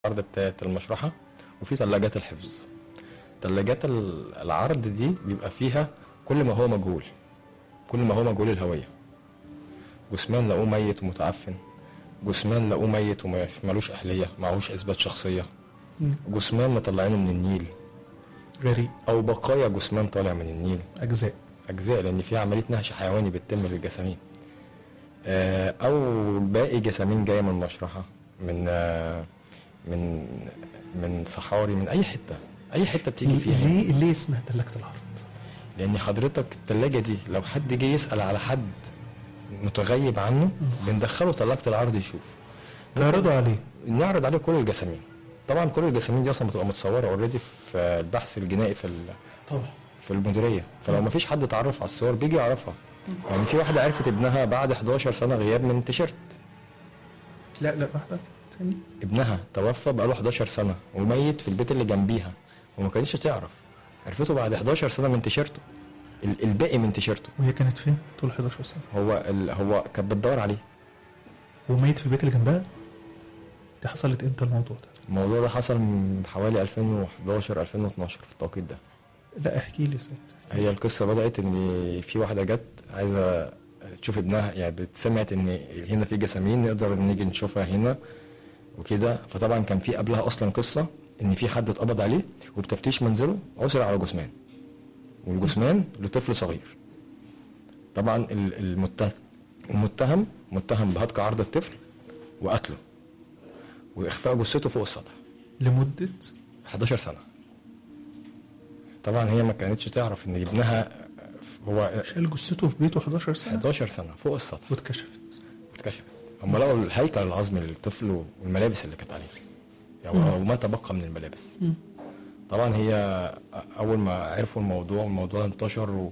العرض بتاعه المشرحه وفي ثلاجات الحفظ ثلاجات ال- العرض دي بيبقى فيها كل ما هو مجهول كل ما هو مجهول الهويه جثمان لقوه ميت ومتعفن جثمان لقوه ميت ومالوش اهليه معهوش اثبات شخصيه مم. جثمان مطلعينه من النيل غريب او بقايا جثمان طالع من النيل اجزاء اجزاء لان في عمليه نهش حيواني بتتم للجسامين آه، او باقي جسامين جايه من مشرحه من آه، من من صحاري من اي حته اي حته بتيجي فيها ليه ليه اسمها ثلاجه العرض؟ لان حضرتك التلاجة دي لو حد جه يسال على حد متغيب عنه بندخله تلاجة العرض يشوف تعرضوا عليه نعرض عليه كل الجسامين طبعا كل الجسامين دي اصلا بتبقى متصوره اوريدي في البحث الجنائي في ال- طبعا في المديريه فلو ما فيش حد اتعرف على الصور بيجي يعرفها يعني في واحده عرفت ابنها بعد 11 سنه غياب من تيشيرت لا لا واحده تاني ابنها توفى بقاله 11 سنه وميت في البيت اللي جنبيها وما كانتش تعرف عرفته بعد 11 سنه من تيشيرته ال- الباقي من تيشيرته وهي كانت فين؟ طول 11 سنه هو ال... هو كانت بتدور عليه وميت في البيت اللي جنبها دي حصلت امتى الموضوع ده؟ الموضوع ده حصل من حوالي 2011 2012 في التوقيت ده لا احكي لي سيد هي القصه بدات ان في واحده جت عايزه تشوف ابنها يعني سمعت ان هنا في جسامين نقدر نيجي نشوفها هنا وكده فطبعا كان في قبلها اصلا قصه ان في حد اتقبض عليه وبتفتيش منزله عثر على جثمان والجثمان لطفل صغير طبعا ال- المتهم المتهم متهم بهتك عرض الطفل وقتله واخفاء جثته فوق السطح لمده 11 سنه طبعا هي ما كانتش تعرف ان ابنها هو شال جثته في بيته 11 سنه 11 سنه فوق السطح واتكشفت اتكشفت هم لقوا الهيكل العظمي للطفل والملابس اللي كانت عليه يعني او ما تبقى من الملابس مم. طبعا هي اول ما عرفوا الموضوع الموضوع انتشر و-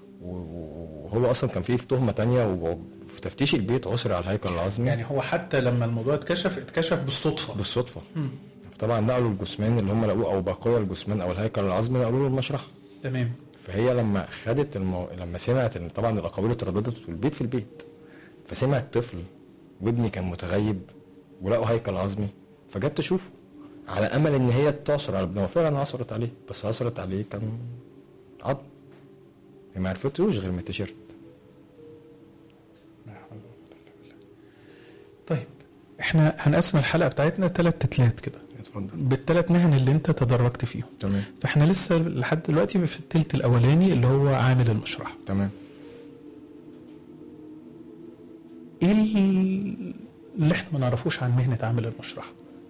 و- وهو اصلا كان فيه تهمه تانية وفي تفتيش البيت عثر على الهيكل العظمي يعني هو حتى لما الموضوع اتكشف اتكشف بالصدفه بالصدفه مم. طبعا نقلوا الجثمان اللي هم لقوه او بقايا الجثمان او الهيكل العظمي نقلوه له المشرحه تمام فهي لما خدت المو... لما سمعت ان طبعا الاقاويل اترددت والبيت في البيت فسمعت طفل وابني كان متغيب ولقوا هيكل عظمي فجت تشوفه على امل ان هي تعثر على ابنها وفعلا عثرت عليه بس عثرت عليه كان عظم هي ما عرفتوش غير من التيشيرت طيب احنا هنقسم الحلقه بتاعتنا ثلاث تتلات كده اتفضل بالثلاث مهن اللي انت تدرجت فيهم تمام فاحنا لسه لحد دلوقتي في التلت الاولاني اللي هو عامل المشرحه تمام ايه ال- اللي احنا ما نعرفوش عن مهنه عامل المشرحه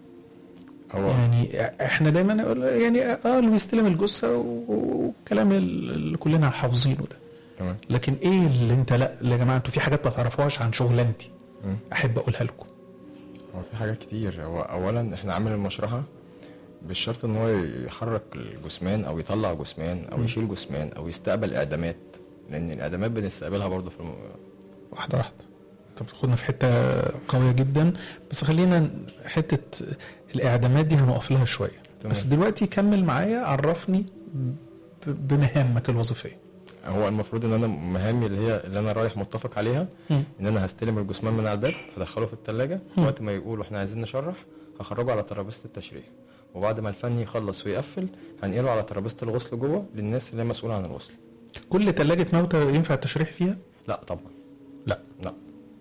هو يعني احنا دايما نقول يعني اه اللي بيستلم الجثه والكلام اللي كلنا حافظينه ده تمام لكن ايه اللي انت لا يا جماعه انتوا في حاجات ما تعرفوهاش عن شغلانتي مم. احب اقولها لكم هو في حاجات كتير هو اولا احنا عامل المشرحه بالشرط ان هو يحرك الجثمان او يطلع جثمان او يشيل جثمان او يستقبل اعدامات لان الاعدامات بنستقبلها برضه في الم... واحده واحده انت بتاخدنا في حته قويه جدا بس خلينا حته الاعدامات دي هنقف لها شويه تمام. بس دلوقتي كمل معايا عرفني ب- بمهامك الوظيفيه هو المفروض ان انا مهامي اللي هي اللي انا رايح متفق عليها مم. ان انا هستلم الجثمان من على الباب هدخله في الثلاجه مم. وقت ما يقولوا احنا عايزين نشرح هخرجه على ترابيزه التشريح وبعد ما الفني يخلص ويقفل هنقله على ترابيزه الغسل جوه للناس اللي هي مسؤوله عن الغسل كل ثلاجه موتى ينفع التشريح فيها لا طبعا لا لا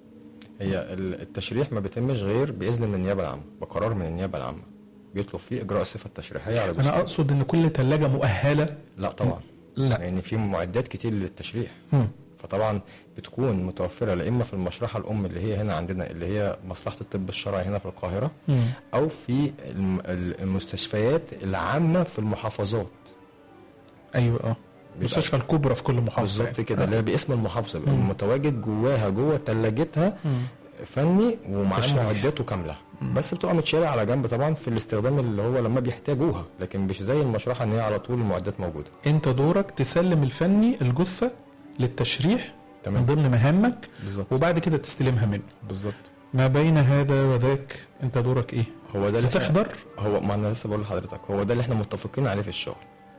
هي ال- التشريح ما بيتمش غير باذن من النيابه العامه بقرار من النيابه العامه بيطلب فيه اجراء الصفه التشريحيه على انا الجثمان اقصد ان كل ثلاجه مؤهله لا طبعا لا لان في معدات كتير للتشريح مم. فطبعا بتكون متوفره لا اما في المشرحه الام اللي هي هنا عندنا اللي هي مصلحه الطب الشرعي هنا في القاهره مم. او في الم- ال- المستشفيات العامه في المحافظات ايوه اه المستشفى الكبرى في كل محافظه بالظبط يعني. كده اللي هي باسم المحافظه بيبقى مم. متواجد جواها جوه ثلاجتها مم. فني ومعاه تشريح. معداته كامله مم. بس بتبقى متشالة على جنب طبعا في الاستخدام اللي هو لما بيحتاجوها لكن مش زي المشرحه ان هي على طول المعدات موجوده انت دورك تسلم الفني الجثه للتشريح من تمام ضمن مهامك بالظبط وبعد كده تستلمها منه بالظبط ما بين هذا وذاك انت دورك ايه هو ده اللي إحنا- بتحضر هو ما انا لسه بقول لحضرتك هو ده اللي احنا متفقين عليه في الشغل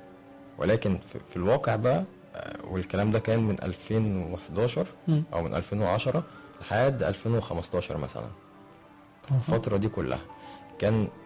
ولكن في, في الواقع بقى آه، والكلام ده كان من 2011 مم. او من 2010 لحد 2015 مثلا أها. الفتره دي كلها كان